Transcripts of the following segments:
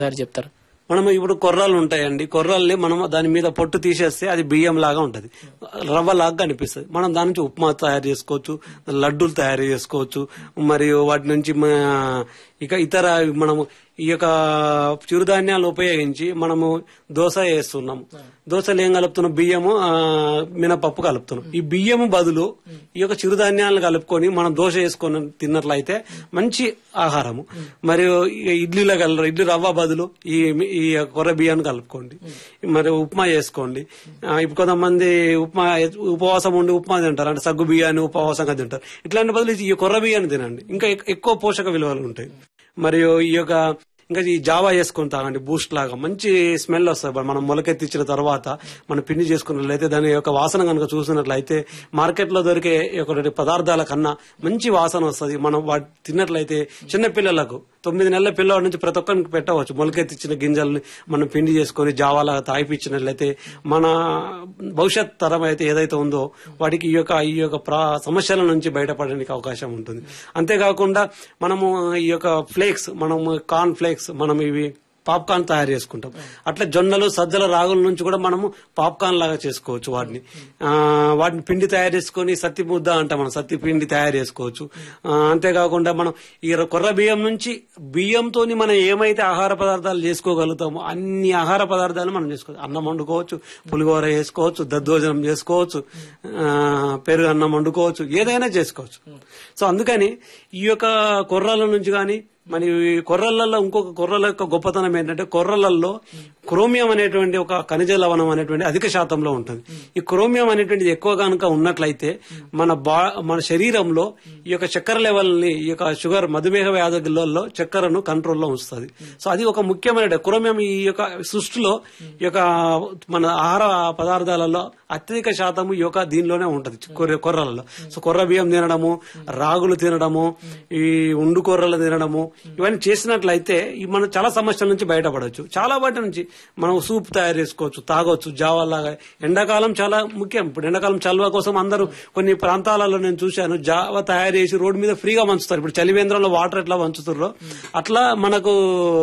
గారు చెప్తారు మనం ఇప్పుడు కొర్రలు ఉంటాయండి కొర్రల్ని మనం దాని మీద పొట్టు తీసేస్తే అది బియ్యం లాగా ఉంటది రవ్వ లాగా కనిపిస్తుంది మనం దాని నుంచి ఉప్మా తయారు చేసుకోవచ్చు లడ్డూలు తయారు చేసుకోవచ్చు మరియు వాటి నుంచి మ- ఇక ఇతర మనము ఈ యొక్క చిరుధాన్యాలు ఉపయోగించి మనము దోశ వేస్తున్నాము దోశలు ఏం కలుపుతున్నాం బియ్యము ఆ, మినపప్పు కలుపుతున్నాం ఈ బియ్యము బదులు ఈ యొక్క చిరుధాన్యాలను కలుపుకొని మనం దోశ వేసుకొని తిన్నట్లయితే మంచి ఆహారము మరియు ఈ ఇడ్లీలో కలరు ఇడ్లీ రవ్వ బదులు ఈ ఈ కొర్ర బియ్యాన్ని కలుపుకోండి మరి ఉప్మా చేసుకోండి ఆ, ఇప్పుడు కొంతమంది ఉప్మా ఉపవాసం ఉండి ఉప్మా తింటారు అంటే సగ్గు బియ్యాన్ని ఉపవాసంగా తింటారు ఇట్లాంటి బదులు ఈ కొర్ర బియ్యాన్ని తినండి ఇంకా ఎక్- ఎక్కువ పోషక విలువలు ఉంటాయి మరియు ఈ యొక్క ఇంకా ఈ జావా చేసుకుని తాగండి బూస్ట్ లాగా మంచి స్మెల్ వస్తుంది మనం మొలకెత్తించిన తర్వాత మనం పిండి చేసుకున్నట్లయితే దాని యొక్క వాసన కనుక చూసినట్లయితే మార్కెట్ లో దొరికే ఒక పదార్థాల కన్నా మంచి వాసన వస్తుంది మనం వాటి తిన్నట్లయితే చిన్న పిల్లలకు తొమ్మిది నెలల పిల్లవాడి నుంచి ప్రతి ఒక్కరికి పెట్టవచ్చు మొలకెత్తిచ్చిన గింజల్ని మనం పిండి చేసుకొని జావాలాగా తాగిపించినట్లయితే మన భవిష్యత్ తరం అయితే ఏదైతే ఉందో వాటికి ఈ యొక్క ఈ యొక్క ప్రా సమస్యల నుంచి బయటపడడానికి అవకాశం ఉంటుంది అంతేకాకుండా మనము ఈ యొక్క ఫ్లేక్స్ మనము కార్న్ ఫ్లేక్స్ మనం ఇవి పాప్కార్న్ తయారు చేసుకుంటాం అట్లా జొన్నలు సజ్జల రాగుల నుంచి కూడా మనము పాప్కార్న్ లాగా చేసుకోవచ్చు వాటిని ఆ, వాటిని పిండి తయారు చేసుకొని సత్తి ముద్ద అంటాం మనం సత్తి పిండి తయారు చేసుకోవచ్చు ఆ, అంతేకాకుండా మనం ఈ కొర్ర బియ్యం నుంచి బియ్యంతోని మనం ఏమైతే ఆహార పదార్థాలు చేసుకోగలుగుతామో అన్ని ఆహార పదార్థాలు మనం చేసుకోవచ్చు అన్నం వండుకోవచ్చు పులిహోర చేసుకోవచ్చు దద్దోజనం చేసుకోవచ్చు ఆ, పెరుగు అన్నం వండుకోవచ్చు ఏదైనా చేసుకోవచ్చు సో అందుకని ఈ యొక్క కొర్రల నుంచి కానీ మరి ఈ కొర్రలలో ఇంకొక కొర్రల యొక్క గొప్పతనం ఏంటంటే కొర్రలలో క్రోమియం అనేటువంటి ఒక ఖనిజ లవణం అనేటువంటి అధిక శాతంలో ఉంటుంది ఈ క్రోమియం అనేటువంటిది ఎక్కువ కనుక ఉన్నట్లయితే మన బా మన శరీరంలో ఈ యొక్క చక్కెర లెవెల్ ని ఈ యొక్క షుగర్ మధుమేహ వ్యాధులలో చక్కెరను కంట్రోల్లో ఉంచుతుంది సో అది ఒక ముఖ్యమైన క్రోమియం ఈ యొక్క సృష్టిలో ఈ యొక్క మన ఆహార పదార్థాలలో అత్యధిక శాతము ఈ యొక్క దీనిలోనే ఉంటది కొర్ర కొర్రలలో సో కొర్ర బియ్యం తినడము రాగులు తినడము ఈ ఉండు కొర్రలు తినడము ఇవన్నీ చేసినట్లయితే ఈ మనం చాలా సమస్యల నుంచి బయటపడవచ్చు చాలా వాటి నుంచి మనం సూప్ తయారు చేసుకోవచ్చు తాగొచ్చు జావా లాగా ఎండాకాలం చాలా ముఖ్యం ఇప్పుడు ఎండాకాలం చల్వ కోసం అందరూ కొన్ని ప్రాంతాలలో నేను చూశాను జావా తయారు చేసి రోడ్డు మీద ఫ్రీగా పంచుతారు ఇప్పుడు చలివేంద్రంలో వాటర్ ఎట్లా పంచుతారో అట్లా మనకు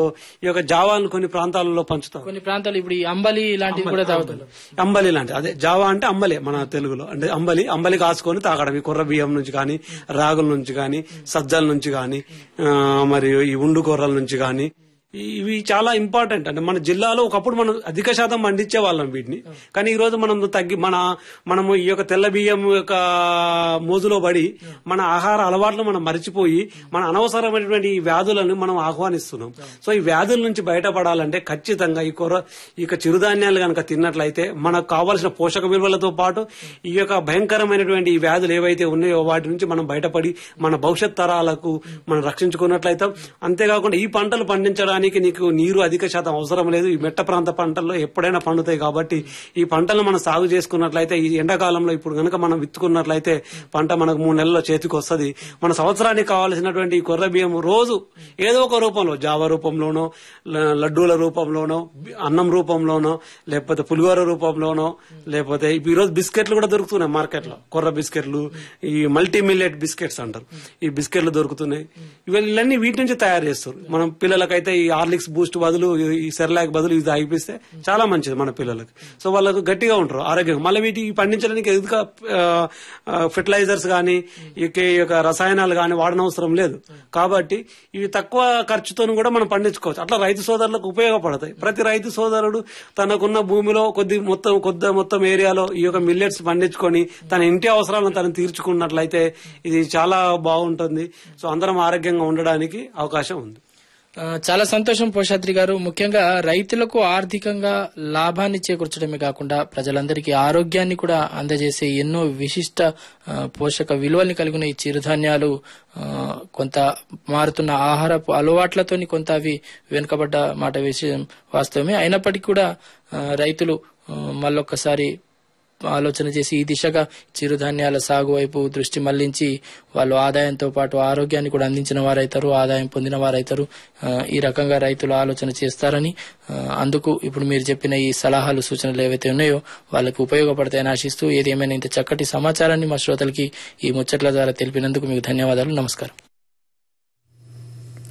ఈ యొక్క జావాను కొన్ని ప్రాంతాలలో పంచుతారు కొన్ని ప్రాంతాలు ఇప్పుడు ఈ అంబలి ఇలాంటివి కూడా తాగుతారు అంబలి లాంటి అదే జావా అంటే అంబలి మన తెలుగులో అంటే అంబలి అంబలి కాసుకొని తాగడం ఈ కుర్ర బియ్యం నుంచి కానీ రాగుల నుంచి కానీ సజ్జల నుంచి కానీ ఆ, మరియు ఈ ఉండు కూరల నుంచి కానీ ఇవి చాలా ఇంపార్టెంట్ అంటే మన జిల్లాలో ఒకప్పుడు మనం అధిక శాతం పండించే వాళ్ళం వీటిని కానీ ఈ రోజు మనం తగ్గి మన మనము ఈ యొక్క తెల్ల బియ్యం యొక్క మోజులో పడి మన ఆహార అలవాట్లు మనం మరిచిపోయి మన అనవసరమైనటువంటి ఈ వ్యాధులను మనం ఆహ్వానిస్తున్నాం సో ఈ వ్యాధుల నుంచి బయటపడాలంటే ఖచ్చితంగా ఈ కూర ఈ యొక్క చిరుధాన్యాలు కనుక తిన్నట్లయితే మనకు కావాల్సిన పోషక విలువలతో పాటు ఈ యొక్క భయంకరమైనటువంటి ఈ వ్యాధులు ఏవైతే ఉన్నాయో వాటి నుంచి మనం బయటపడి మన భవిష్యత్ తరాలకు మనం రక్షించుకున్నట్లయితే అంతేకాకుండా ఈ పంటలు పండించడానికి నీకు నీరు అధిక శాతం అవసరం లేదు ఈ మెట్ట ప్రాంత పంటల్లో ఎప్పుడైనా పండుతాయి కాబట్టి ఈ పంటలను మనం సాగు చేసుకున్నట్లయితే ఈ ఎండాకాలంలో ఇప్పుడు గనక మనం విత్తుకున్నట్లయితే పంట మనకు మూడు నెలల్లో చేతికి వస్తుంది మన సంవత్సరానికి కావాల్సినటువంటి ఈ కొర్ర బియ్యం రోజు ఏదో ఒక రూపంలో జావ రూపంలోనో ల- లడ్డూల రూపంలోనో బి- అన్నం రూపంలోనో లేకపోతే పులిహోర రూపంలోనో లేకపోతే ఇప్పుడు ఈరోజు బిస్కెట్లు కూడా దొరుకుతున్నాయి మార్కెట్ లో కొర్ర బిస్కెట్లు ఈ మల్టీ మిల్లెట్ బిస్కెట్స్ అంటారు ఈ బిస్కెట్లు దొరుకుతున్నాయి ఇవన్నీ వీటి నుంచి తయారు చేస్తారు మనం పిల్లలకైతే ఈ హార్లిక్స్ బూస్ట్ బదులు ఈ సెర్లాక్ బదులు ఇది తాగిపిస్తే చాలా మంచిది మన పిల్లలకు సో వాళ్ళకు గట్టిగా ఉంటారు ఆరోగ్యంగా మళ్ళీ వీటి పండించడానికి ఎదుగా ఫెర్టిలైజర్స్ కానీ ఈ యొక్క రసాయనాలు కానీ వాడనవసరం లేదు కాబట్టి ఇవి తక్కువ ఖర్చుతో కూడా మనం పండించుకోవచ్చు అట్లా రైతు సోదరులకు ఉపయోగపడతాయి ప్రతి రైతు సోదరుడు తనకున్న భూమిలో కొద్ది మొత్తం కొద్ది మొత్తం ఏరియాలో ఈ యొక్క మిల్లెట్స్ పండించుకొని తన ఇంటి అవసరాలను తను తీర్చుకున్నట్లయితే ఇది చాలా బాగుంటుంది సో అందరం ఆరోగ్యంగా ఉండడానికి అవకాశం ఉంది ఆ, చాలా సంతోషం పోషాద్రి గారు ముఖ్యంగా రైతులకు ఆర్థికంగా లాభాన్ని చేకూర్చడమే కాకుండా ప్రజలందరికీ ఆరోగ్యాన్ని కూడా అందజేసే ఎన్నో విశిష్ట ఆ, పోషక విలువల్ని కలిగిన ఈ చిరుధాన్యాలు ఆ, కొంత మారుతున్న ఆహారపు అలవాట్లతోని కొంత అవి వెనుకబడ్డ మాట విషయం వాస్తవమే అయినప్పటికీ కూడా ఆ, రైతులు ఆ, మళ్ళొక్కసారి ఆలోచన చేసి ఈ దిశగా చిరుధాన్యాల సాగు వైపు దృష్టి మళ్లించి వాళ్ళు ఆదాయంతో పాటు ఆరోగ్యాన్ని కూడా అందించిన వారైతారు ఆదాయం పొందిన వారైతారు ఆ, ఈ రకంగా రైతులు ఆలోచన చేస్తారని ఆ, అందుకు ఇప్పుడు మీరు చెప్పిన ఈ సలహాలు సూచనలు ఏవైతే ఉన్నాయో వాళ్ళకి ఉపయోగపడతాయని ఆశిస్తూ ఏది ఏమైనా ఇంత చక్కటి సమాచారాన్ని మా శ్రోతలకి ఈ ముచ్చట్ల ద్వారా తెలిపినందుకు మీకు ధన్యవాదాలు నమస్కారం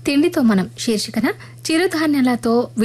తిండితో మనం శీర్షికన చిరుధాన్యాలతో